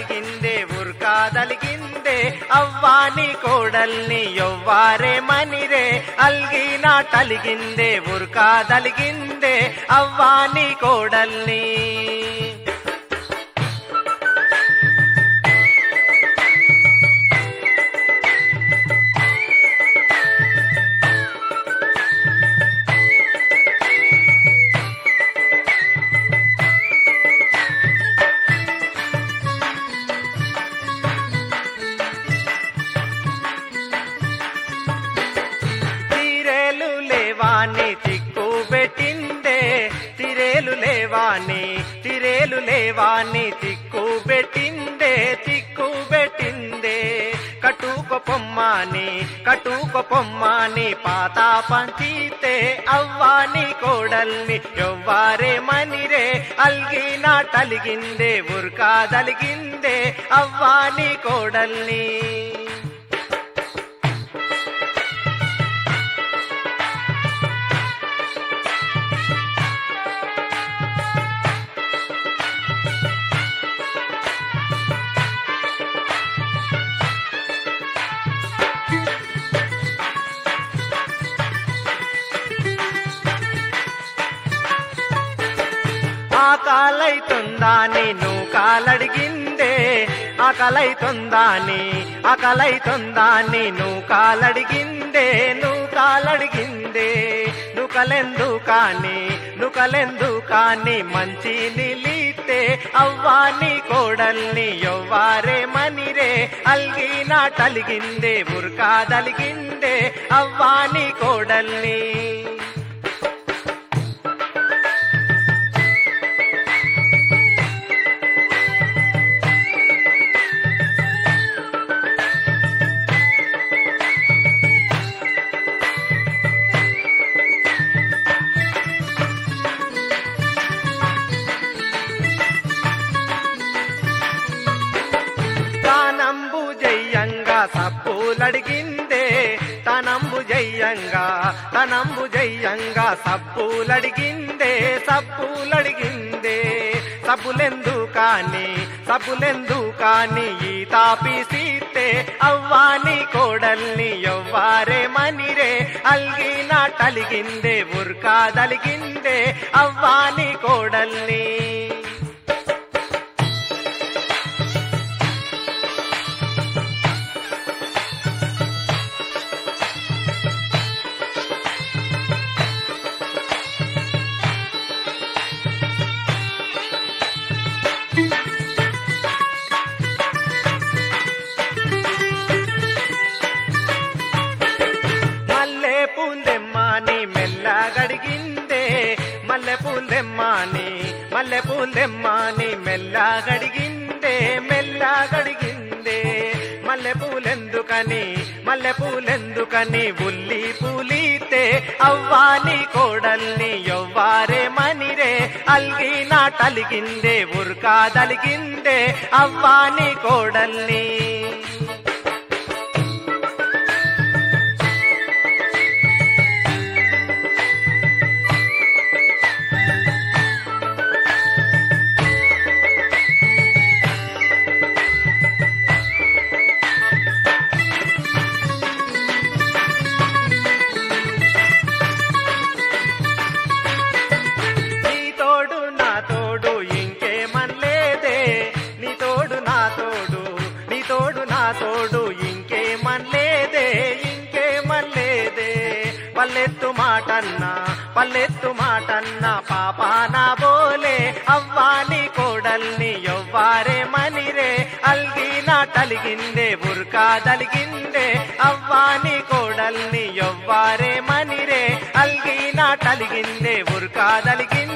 తలిగిందే ఉర్కాదలిగిందే అవ్వాని కోడల్ని ఎవ్వారే మనిరే అల్గినా తలిగిందే ఉర్కాదలిగిందే అవ్వాని కోడల్ని తిరేలు లేవాని తిక్కు పెట్టిందే తిరేలు లేవాని తిరేలు లేవాని తిక్కు పెట్టిందే తిక్కు పెట్టిందే కట్టుక పొమ్మాని కట్టుక పొమ్మాని పాత పంచితే అవ్వాని కోడల్ని ఎవ్వారే మనిరే అల్గినా టలిగిందే ఉర్కాదలిగిందే అవ్వాని కోడల్ని ఆకలైతుందాని నువ్వు కాలడిగిందే ఆకలైతుందాని ఆకలైతుందాని నువ్వు కాలడిగిందే నువ్వు కాలడిగిందే నుకలెందు కాని నుకలెందు కాని మంచి నిలితే అవ్వాని కోడల్ని ఎవ్వారే మనిరే అల్గినా టలిగిందే ఉర్కాదలిగిందే అవ్వాని కోడల్ని తానంబు జయ్యంగా సప్పులడిగిందే తనంబు జయ్యంగా తనంబు జయ్యంగా సప్పులడిగిందే సప్పులడిగిందే సబ్బులెందు కాని సబ్బులెందు కాని ఈ తాపిసీతే అవ్వాని కోడల్ని ఎవ్వారే మనిరే అల్గినా టలిగిందే ఉర్కాదలిగిందే అవ్వాని కోడల్ని మల్లె పూలెమ్మాని మెల్లగడిగిందే మల్లె పూలెమ్మాని మల్లె పూలెమ్మాని మెల్లగడిగిందే మెల్లగడిగిందే మల్లె పూలెందుకని మల్లె పూలెందుకని ఉల్లి పూలితే అవ్వాని కోడల్ని ఎవ్వారే మనిరే అల్గినా టలిగిందే ఉర్కాదలిగిందే అవ్వాని కోడల్ని నీ తోడు నా తోడు ఇంకేమనలేదే నీ తోడు నా తోడు నీ తోడు నా తోడు ఇంకేమనలేదే ఇంకేమనలేదే పల్లెత్తు మాటన్నా పల్లెత్తు మాటన్నా పాప నా బోలే అవ్వాని కోడల్ని ఎవ్వారే మనిరే అల్గినా టలిగిందే ఉర్కాదలిగిందే అవ్వాని కోడల్ని ఎవ్వారే మనిరే అల్గినా టలిగిందే ఉర్కాదలిగిందే